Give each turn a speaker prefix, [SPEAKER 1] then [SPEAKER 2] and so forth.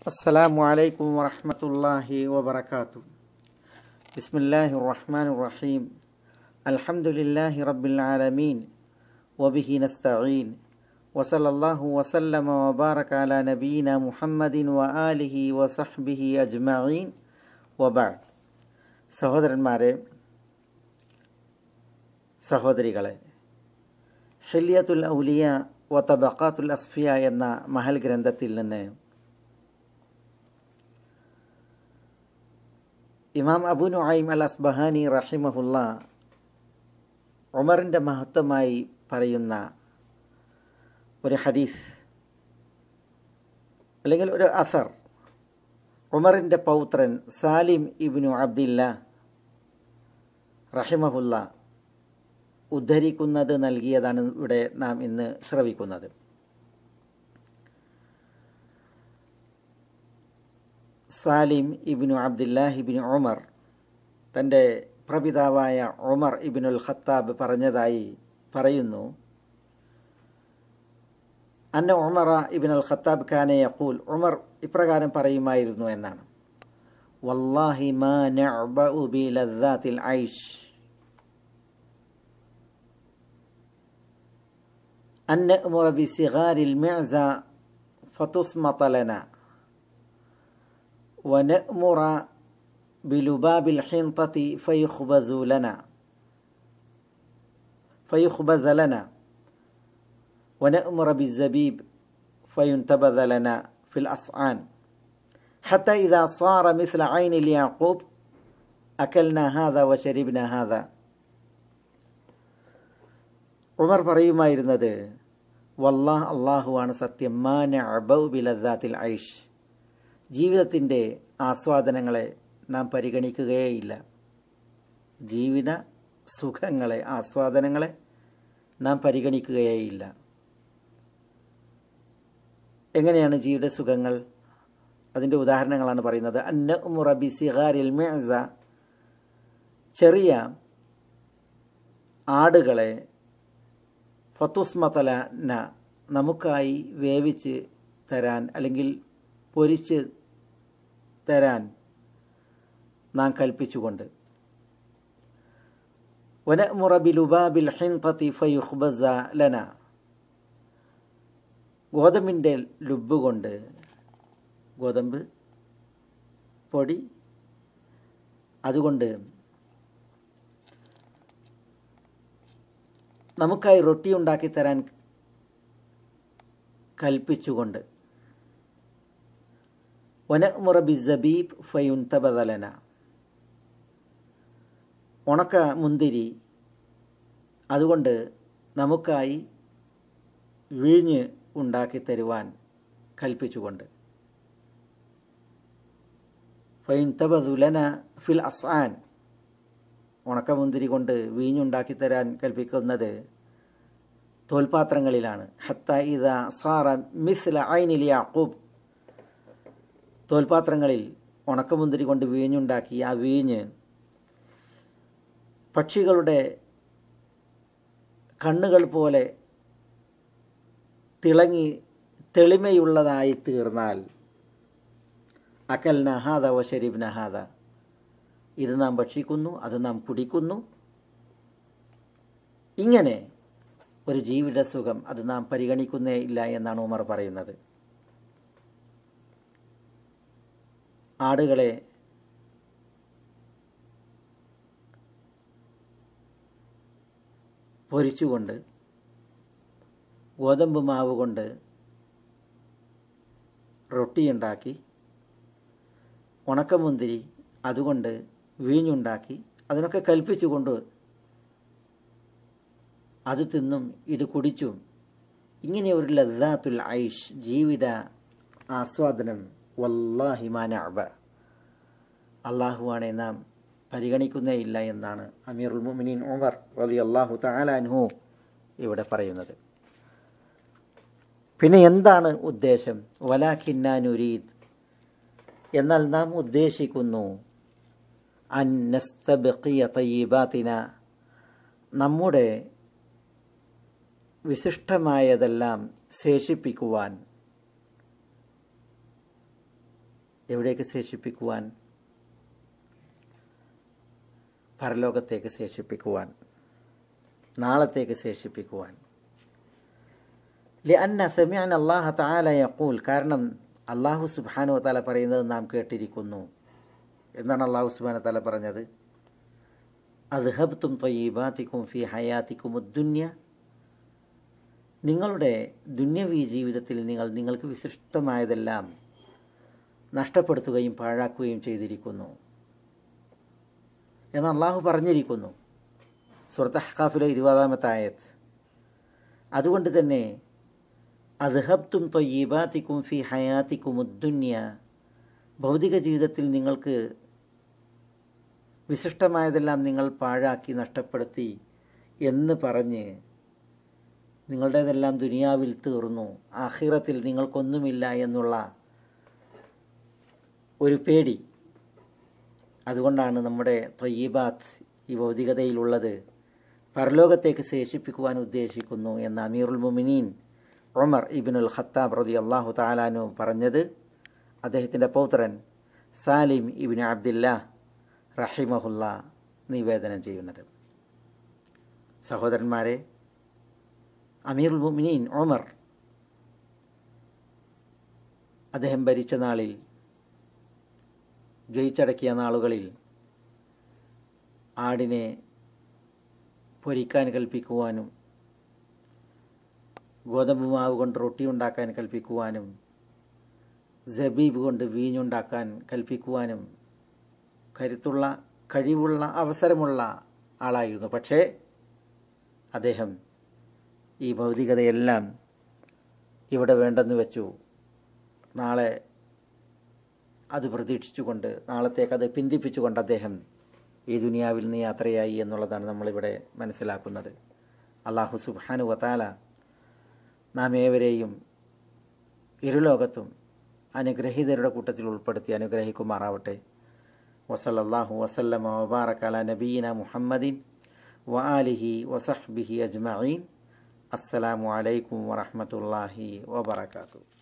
[SPEAKER 1] السلام عليكم ورحمة الله وبركاته بسم الله الرحمن الرحيم الحمد لله رب العالمين وبه نستعين وصلى الله وسلم وبارك على نبينا محمد وآله وصحبه أجمعين وبعد സഹോദരന്മാരെ സഹോദരികളെ ഹില്യത്തുൽ ഔലിയ വ തബക്കാത്തുൽ അസ്ഫിയ എന്ന മഹൽ ഗ്രന്ഥത്തിൽ നിന്ന് ഇമാം അബു നുഐം അൽ അസ്ബഹാനി റഹിമഹുല്ല ഉമറിൻ്റെ മഹത്വമായി പറയുന്ന ഒരു ഹദീസ് അല്ലെങ്കിൽ ഒരു അസർ ഉമറിൻ്റെ പൗത്രൻ സാലിം ഇബ്നു അബ്ദില്ല റഹിമഹുല്ല ഉദ്ധരിക്കുന്നത് നൽകിയതാണ് ഇവിടെ നാം ഇന്ന് ശ്രവിക്കുന്നത് സാലിം ഇബിനു അബ്ദുല്ലാഹ് ഇബിനു ഉമർ തൻ്റെ പ്രപിതാവായ ഉമർ ഇബിനുൽ ഖത്താബ് പറഞ്ഞതായി പറയുന്നു അന്ന ഉമറ ഇബിൻ അൽ ഖത്താബ് ഖാനെ യഖൂൽ ഉമർ ഇപ്രകാരം പറയുമായിരുന്നു എന്നാണ് വല്ലാഹി മാ നഅബഉ ബി ലദ്ദാത്തിൽ ഐഷ് أن نأمر بصغار المعزة فتصمت لنا ونأمر بلباب الحنطة فيخبز لنا فيخبز لنا ونأمر بالزبيب فينتبذ لنا في الأصعان حتى إذا صار مثل عين اليعقوب أكلنا هذا وشربنا هذا ഉമർ പറയുമായിരുന്നത് വല്ലാഹ് അള്ളാഹുവാണ് സത്യം മാന അബൗബിലദ്ദാത്തിൽ ഐഷ് ജീവിതത്തിൻ്റെ ആസ്വാദനങ്ങളെ നാം പരിഗണിക്കുകയേയില്ല ജീവിത സുഖങ്ങളെ ആസ്വാദനങ്ങളെ നാം പരിഗണിക്കുകയേയില്ല എങ്ങനെയാണ് ജീവിത സുഖങ്ങൾ അതിൻ്റെ ഉദാഹരണങ്ങളാണ് പറയുന്നത് അന്ന ഉമുറബി സിഹാരിൽ മേസ ചെറിയ ആടുകളെ ഫത്തുസ്മതലന നമുക്കായി വേവിച്ച് തരാൻ അല്ലെങ്കിൽ പൊരിച്ച് തരാൻ നാം കൽപ്പിച്ചുകൊണ്ട് വനമുറബിലുബാബിൽ ഹിൻതത്തി ഫയുഹ്ബസ ലന ഗോതമ്പിൻ്റെ ലുബ് കൊണ്ട് ഗോതമ്പ് പൊടി അതുകൊണ്ട് നമുക്കായി റൊട്ടി ഉണ്ടാക്കി തരാൻ കൽപ്പിച്ചുകൊണ്ട് വനമുറ ബിസബീബ് ഫയുൻ തബദലന ഉണക്ക മുന്തിരി അതുകൊണ്ട് നമുക്കായി വിഴിഞ്ഞ് ഉണ്ടാക്കി തരുവാൻ കൽപ്പിച്ചുകൊണ്ട് ഫൈൻ തബദുലന ഫിൽ അസാൻ ഉണക്കമുന്തിരി കൊണ്ട് വീഞ്ഞുണ്ടാക്കി തരാൻ കൽപ്പിക്കുന്നത് തോൽപാത്രങ്ങളിലാണ് ഹത്ത ഇത സാറ മിസ്ല ഐനിൽ യാക്കൂബ് തോൽപാത്രങ്ങളിൽ ഉണക്കമുന്തിരി കൊണ്ട് വീഞ്ഞുണ്ടാക്കി ആ വീഞ്ഞ് പക്ഷികളുടെ കണ്ണുകൾ പോലെ തിളങ്ങി തെളിമയുള്ളതായി തീർന്നാൽ അക്കൽ നഹാദ വ ഷരീബ് നഹാദ ഇത് നാം ഭക്ഷിക്കുന്നു അത് നാം കുടിക്കുന്നു ഇങ്ങനെ ഒരു ജീവിത സുഖം അത് നാം പരിഗണിക്കുന്നേ ഇല്ല എന്നാണ് ഉമർ പറയുന്നത് ആടുകളെ പൊരിച്ചുകൊണ്ട് ഗോതമ്പ് മാവ് കൊണ്ട് റൊട്ടിയുണ്ടാക്കി ഉണക്കമുന്തിരി അതുകൊണ്ട് വീഞ്ഞുണ്ടാക്കി അതിനൊക്കെ കൽപ്പിച്ചുകൊണ്ട് അത് തിന്നും ഇത് കുടിച്ചും ഇങ്ങനെ ഒരു ലദ്ദാത്തുൽ ഐഷ് ജീവിത ആസ്വാദനം വല്ലാഹിമാന അബ അള്ളാഹുവാണെ നാം പരിഗണിക്കുന്നേ ഇല്ല എന്നാണ് അമീറുൽ മുമിനീൻ ഉമർ റതി അള്ളാഹു താലാൻഹു ഇവിടെ പറയുന്നത് പിന്നെ എന്താണ് ഉദ്ദേശം വലാഖിന്നാനുരീദ് എന്നാൽ നാം ഉദ്ദേശിക്കുന്നു അന്നസ്തബിയ തയ്യബാത്തിന നമ്മുടെ വിശിഷ്ടമായതെല്ലാം ശേഷിപ്പിക്കുവാൻ എവിടേക്ക് ശേഷിപ്പിക്കുവാൻ പരലോകത്തേക്ക് ശേഷിപ്പിക്കുവാൻ നാളത്തേക്ക് ശേഷിപ്പിക്കുവാൻ ലഅന്ന സമയൻ അള്ളാഹ താല യക്കൂൽ കാരണം അള്ളാഹു സുബാനു തല പറയുന്നത് നാം കേട്ടിരിക്കുന്നു എന്നാണ് അള്ളാഹു സുബാന തല പറഞ്ഞത് അദ്ഹബ്തും തൊയ്യബാത്തിക്കും ഫി ഹയാത്തിക്കും ഉദ്ദുന്യ നിങ്ങളുടെ ദുന്യവി ജീവിതത്തിൽ നിങ്ങൾ നിങ്ങൾക്ക് വിശിഷ്ടമായതെല്ലാം നഷ്ടപ്പെടുത്തുകയും പാഴാക്കുകയും ചെയ്തിരിക്കുന്നു എന്ന് അള്ളാഹു പറഞ്ഞിരിക്കുന്നു സുഹൃത്ത് ഹഖാഫിലെ ഇരുപതാമത്തെ ആയത്ത് അതുകൊണ്ട് തന്നെ അദ്ഹബ്തും തൊയ്യബാത്തിക്കും ഫി ഹയാത്തിക്കും ഉദ്ദുന്യ ഭൗതിക ജീവിതത്തിൽ നിങ്ങൾക്ക് വിശിഷ്ടമായതെല്ലാം നിങ്ങൾ പാഴാക്കി നഷ്ടപ്പെടുത്തി എന്ന് പറഞ്ഞ് നിങ്ങളുടേതെല്ലാം ദുനിയാവിൽ തീർന്നു ആഹിറത്തിൽ നിങ്ങൾക്കൊന്നുമില്ല എന്നുള്ള ഒരു പേടി അതുകൊണ്ടാണ് നമ്മുടെ തൊയ്യബാത്ത് ഈ ഭൗതികതയിലുള്ളത് പരലോകത്തേക്ക് ശേഷിപ്പിക്കുവാൻ ഉദ്ദേശിക്കുന്നു എന്ന് അമീറുൽ മുമിനീൻ ഉമർ ഇബിനുൽ ഖത്താബ് റതി അള്ളാഹു താലാനു പറഞ്ഞത് അദ്ദേഹത്തിൻ്റെ പൗത്രൻ സാലിം ഇബിൻ അബ്ദില്ല റഹിമഹുല്ല നിവേദനം ചെയ്യുന്നത് സഹോദരന്മാരെ അമീറുൽ മുമിനീൻ ഉമർ അദ്ദേഹം ഭരിച്ച നാളിൽ ജയിച്ചടക്കിയ നാളുകളിൽ ആടിനെ പൊരിക്കാൻ കൽപ്പിക്കുവാനും ഗോതമ്പ് മാവ് കൊണ്ട് റൊട്ടി ഉണ്ടാക്കാൻ കൽപ്പിക്കുവാനും ജബീബ് കൊണ്ട് വീഞ്ഞുണ്ടാക്കാൻ കൽപ്പിക്കുവാനും കരുത്തുള്ള കഴിവുള്ള അവസരമുള്ള ആളായിരുന്നു പക്ഷേ അദ്ദേഹം ഈ ഭൗതികതയെല്ലാം ഇവിടെ വേണ്ടെന്ന് വെച്ചു നാളെ അത് പ്രതീക്ഷിച്ചുകൊണ്ട് നാളത്തേക്ക് അത് പിന്തിപ്പിച്ചുകൊണ്ട് അദ്ദേഹം ഈ ദുനിയാവിൽ നിന്ന് യാത്രയായി എന്നുള്ളതാണ് നമ്മളിവിടെ മനസ്സിലാക്കുന്നത് അള്ളാഹു സുബാനു വത്താല നാം ഏവരെയും ഇരുലോകത്തും അനുഗ്രഹീതരുടെ കൂട്ടത്തിൽ ഉൾപ്പെടുത്തി അനുഗ്രഹിക്കുമാറാവട്ടെ വസലല്ലാഹു വസല്ലമ വബാറകല നബീന മുഹമ്മദിൻ വ ആലിഹി വസഹ്ബിഹി അജ്മഈൻ അസ്സലാമു അലൈക്കും വറഹ്മത്തുള്ളാഹി വബറകാതുഹു